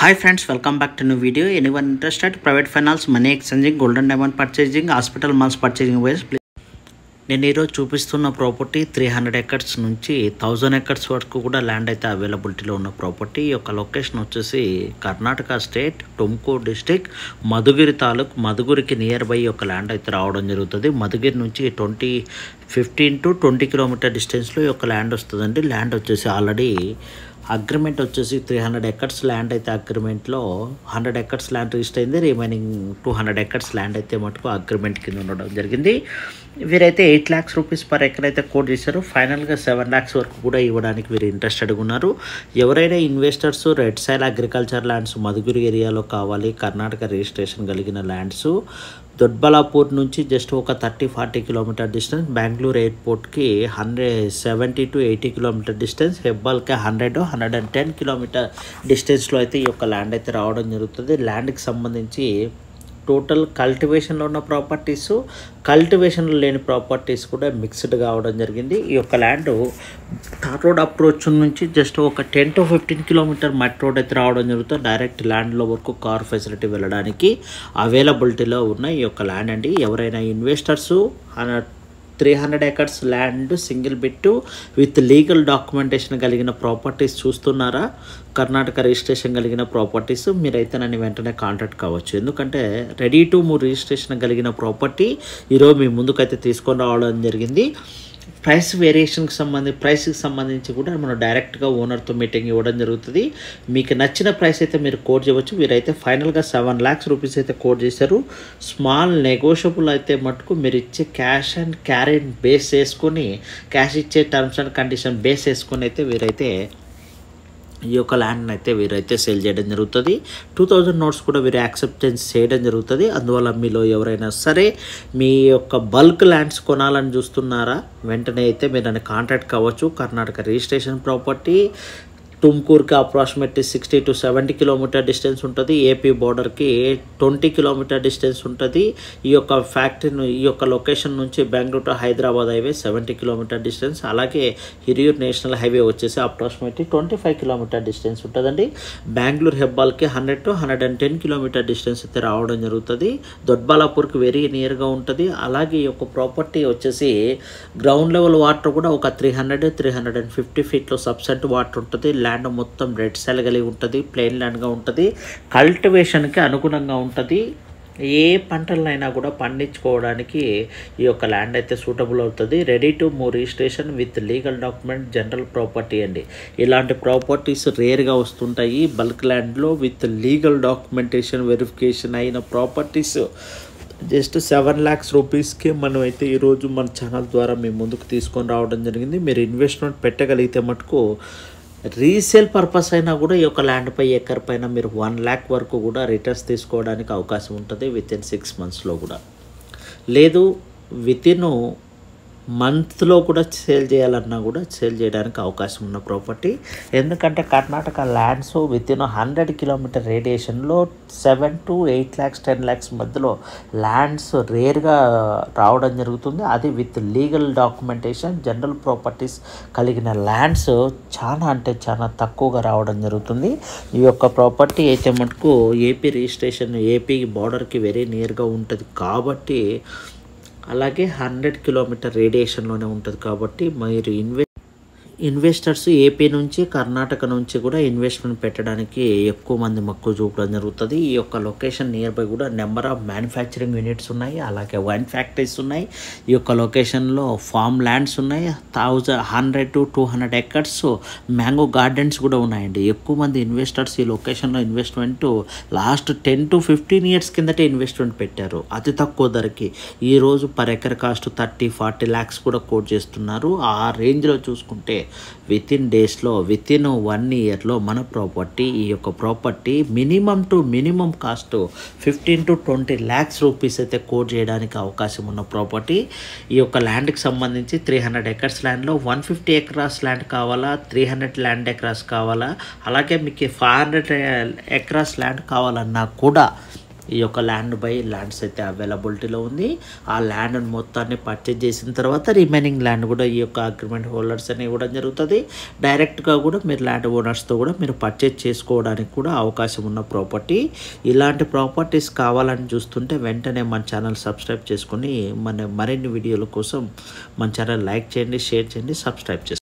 hi friends welcome back to new video anyone interested private finance money exchanging golden diamond purchasing hospital malls purchasing wise నేను ఈరోజు చూపిస్తున్న property three hundred acres నుంచి thousand acres వరకు కూడా land అయితే అవైలబిలిటీలో ఉన్న property ఈ యొక్క లొకేషన్ వచ్చేసి కర్ణాటక స్టేట్ టుమ్కూర్ డిస్టిక్ మధుగిరి తాలూక్ మధుగిరికి నియర్ బై ఒక ల్యాండ్ అయితే రావడం జరుగుతుంది మధుగిరి నుంచి twenty fifteen to twenty kilometer డిస్టెన్స్లో ఈ యొక్క ల్యాండ్ వస్తుందండి ల్యాండ్ వచ్చేసి ఆల్రెడీ అగ్రిమెంట్ వచ్చేసి త్రీ హండ్రెడ్ ఎకర్స్ ల్యాండ్ అయితే అగ్రిమెంట్లో హండ్రెడ్ ఎకర్స్ ల్యాండ్ రిజిస్టర్ అయింది remaining two hundred acres land అయితే మటుకు అగ్రిమెంట్ కింద ఉండడం జరిగింది వీరైతే eight lakhs rupees per acre అయితే కోట్ చేశారు ఫైనల్గా సెవెన్ ల్యాక్స్ వరకు కూడా ఇవ్వడానికి వీరు ఇంట్రెస్టెడ్గా ఉన్నారు ఎవరైనా investors red soil agriculture lands Madhugiri ఏరియాలో కావాలి కర్ణాటక రిజిస్ట్రేషన్ కలిగిన ల్యాండ్స్ దొడ్బలాపూర్ నుంచి జస్ట్ ఒక thirty forty kilometer distance Bengaluru ఎయిర్పోర్ట్కి hundred seventy to eighty kilometer distance హెబ్బాల్కి hundred hundred and ten kilometer డిస్టెన్స్లో అయితే ఈ యొక్క ల్యాండ్ అయితే రావడం జరుగుతుంది ల్యాండ్కి సంబంధించి టోటల్ కల్టివేషన్లో ఉన్న ప్రాపర్టీస్ కల్టివేషన్లో లేని ప్రాపర్టీస్ కూడా మిక్స్డ్ కావడం జరిగింది ఈ యొక్క ల్యాండ్ థాట్ రోడ్ అప్రోచ్ నుంచి జస్ట్ ఒక ten to fifteen kilometer mud road అయితే రావడం జరుగుతుంది డైరెక్ట్ ల్యాండ్లో వరకు కార్ ఫెసిలిటీ వెళ్ళడానికి అవైలబిలిటీలో ఉన్న ఈ యొక్క ల్యాండ్ అండి ఎవరైనా investors three hundred acres land single bit with legal documentation కలిగిన ప్రాపర్టీస్ చూస్తున్నారా కర్ణాటక రిజిస్ట్రేషన్ కలిగిన ప్రాపర్టీస్ మీరైతే నన్ను వెంటనే కాంటాక్ట్ కావచ్చు ఎందుకంటే రెడీ టు మూవ్ రిజిస్ట్రేషన్ కలిగిన ప్రాపర్టీ ఈరోజు మీ ముందుకైతే తీసుకొని రావడం జరిగింది ప్రైస్ వేరియేషన్కి సంబంధించి ప్రైస్కి సంబంధించి కూడా మనం డైరెక్ట్గా ఓనర్తో మీటింగ్ ఇవ్వడం జరుగుతుంది మీకు నచ్చిన ప్రైస్ అయితే మీరు కోడ్ చేయవచ్చు వీరైతే ఫైనల్గా సెవెన్ ల్యాక్స్ రూపీస్ అయితే కోడ్ చేశారు స్మాల్ నెగోషియబుల్ అయితే మటుకు మీరు ఇచ్చే క్యాష్ అండ్ క్యారీ బేస్ చేసుకొని క్యాష్ ఇచ్చే టర్మ్స్ అండ్ కండిషన్ బేస్ చేసుకొని అయితే వీరైతే ఈ యొక్క ల్యాండ్ అయితే వీరైతే సేల్ చేయడం జరుగుతుంది టూ థౌజండ్ నోట్స్ కూడా వీరు యాక్సెప్టెన్స్ చేయడం జరుగుతుంది అందువల్ల మీలో ఎవరైనా సరే మీ యొక్క బల్క్ ల్యాండ్స్ కొనాలని చూస్తున్నారా వెంటనే అయితే మీరు నన్ను కాంటాక్ట్ కావచ్చు కర్ణాటక రిజిస్ట్రేషన్ ప్రాపర్టీ టుమ్కూర్కి approximately sixty to seventy kilometer distance ఉంటుంది ఏపీ బార్డర్కి ట్వంటీ కిలోమీటర్ డిస్టెన్స్ ఉంటుంది ఈ యొక్క ఫ్యాక్టరీ ఈ యొక్క లొకేషన్ నుంచి Bengaluru to Hyderabad highway seventy kilometer distance అలాగే హిరియూర్ నేషనల్ హైవే వచ్చేసి approximately twenty five kilometer distance ఉంటుందండి బెంగళూరు హెబ్బాల్కి hundred to hundred and ten kilometer distance అయితే రావడం జరుగుతుంది దొడ్బాలాపూర్కి వెరీ నియర్గా ఉంటుంది అలాగే ఈ యొక్క ప్రాపర్టీ వచ్చేసి గ్రౌండ్ లెవెల్ వాటర్ కూడా ఒక three hundred three hundred and fifty ఫీట్లో సబ్సెంట్ వాటర్ ఉంటుంది ల్యాండ్ మొత్తం రెడ్ సెల్ కలిగి ఉంటుంది ప్లెయిన్ ల్యాండ్గా ఉంటుంది కల్టివేషన్కి అనుగుణంగా ఉంటుంది ఏ పంటలైనా కూడా పండించుకోవడానికి ఈ యొక్క ల్యాండ్ అయితే సూటబుల్ అవుతుంది ready to move registration with legal document general property అండి ఇలాంటి ప్రాపర్టీస్ రేర్గా వస్తుంటాయి బల్క్ ల్యాండ్లో విత్ లీగల్ డాక్యుమెంటేషన్ వెరిఫికేషన్ అయిన ప్రాపర్టీస్ జస్ట్ సెవెన్ ల్యాక్స్ రూపీస్కి మనం అయితే ఈరోజు మన ఛానల్ ద్వారా మేము ముందుకు తీసుకొని రావడం జరిగింది మీరు ఇన్వెస్ట్మెంట్ పెట్టగలిగితే మటుకు రీసేల్ పర్పస్ అయినా కూడా ఈ యొక్క ల్యాండ్ పై ఎకర్ పైన మీరు వన్ ల్యాక్ వరకు కూడా రిటర్న్స్ తీసుకోవడానికి అవకాశం ఉంటుంది విత్ ఇన్ సిక్స్ మంత్స్లో కూడా లేదు విత్ ఇన్ మంత్లో కూడా సేల్ చేయాలన్నా కూడా సేల్ చేయడానికి అవకాశం ఉన్న ప్రాపర్టీ ఎందుకంటే Karnataka lands within hundred kilometer రేడియేషన్లో seven to eight lakhs ten lakhs మధ్యలో ల్యాండ్స్ రేర్గా రావడం జరుగుతుంది అది with legal documentation general properties కలిగిన ల్యాండ్స్ చాలా అంటే చాలా తక్కువగా రావడం జరుగుతుంది ఈ యొక్క ప్రాపర్టీ అయితే మటుకు ఏపీ రిజిస్ట్రేషన్ ఏపీ బార్డర్కి వెరీ నియర్గా ఉంటుంది కాబట్టి అలాగే హండ్రెడ్ కిలోమీటర్ రేడియేషన్లోనే ఉంటుంది కాబట్టి మీరు ఇన్వె ఇన్వెస్టర్స్ ఏపీ నుంచి కర్ణాటక నుంచి కూడా ఇన్వెస్ట్మెంట్ పెట్టడానికి ఎక్కువ మంది మక్కువ చూపడం జరుగుతుంది ఈ యొక్క లొకేషన్ నియర్ బై కూడా నెంబర్ ఆఫ్ మ్యానుఫ్యాక్చరింగ్ యూనిట్స్ ఉన్నాయి అలాగే వైన్ ఫ్యాక్టరీస్ ఉన్నాయి ఈ యొక్క లొకేషన్లో ఫామ్ ల్యాండ్స్ ఉన్నాయి thousand hundred to two hundred acres mango gardens కూడా ఉన్నాయండి ఎక్కువ మంది ఇన్వెస్టర్స్ ఈ లొకేషన్లో investment last ten to fifteen years కిందటే ఇన్వెస్ట్మెంట్ పెట్టారు అతి తక్కువ ధరకి ఈరోజు per acre cost thirty forty lakhs కూడా కోట్ చేస్తున్నారు ఆ రేంజ్లో చూసుకుంటే విత్ ఇన్ డేస్లో విత్ ఇన్ వన్ ఇయర్లో మన ప్రాపర్టీ ఈ యొక్క property minimum to minimum cost fifteen to twenty lakhs rupees అయితే కోట్ చేయడానికి అవకాశం ఉన్న ప్రాపర్టీ ఈ యొక్క ల్యాండ్కి సంబంధించి త్రీ హండ్రెడ్ ఎకర్స్ ల్యాండ్లో వన్ ఫిఫ్టీ ఎకరాస్ ల్యాండ్ కావాలా త్రీ హండ్రెడ్ ల్యాండ్ ఎకరాస్ కావాలా అలాగే మీకు ఫైవ్ హండ్రెడ్ ఎకరాస్ ల్యాండ్ కావాలన్నా కూడా ఈ యొక్క ల్యాండ్ బై ల్యాండ్స్ అయితే అవైలబిలిటీలో ఉంది ఆ ల్యాండ్ మొత్తాన్ని పర్చేజ్ చేసిన తర్వాత రిమైనింగ్ ల్యాండ్ కూడా ఈ యొక్క అగ్రిమెంట్ హోల్డర్స్ అని ఇవ్వడం జరుగుతుంది డైరెక్ట్గా కూడా మీరు ల్యాండ్ ఓనర్స్తో కూడా మీరు పర్చేజ్ చేసుకోవడానికి కూడా అవకాశం ఉన్న ప్రాపర్టీ ఇలాంటి ప్రాపర్టీస్ కావాలని చూస్తుంటే వెంటనే మన ఛానల్ సబ్స్క్రైబ్ చేసుకుని మన మరిన్ని వీడియోల కోసం మన ఛానల్ లైక్ చేయండి షేర్ చేయండి సబ్స్క్రైబ్ చేసుకోండి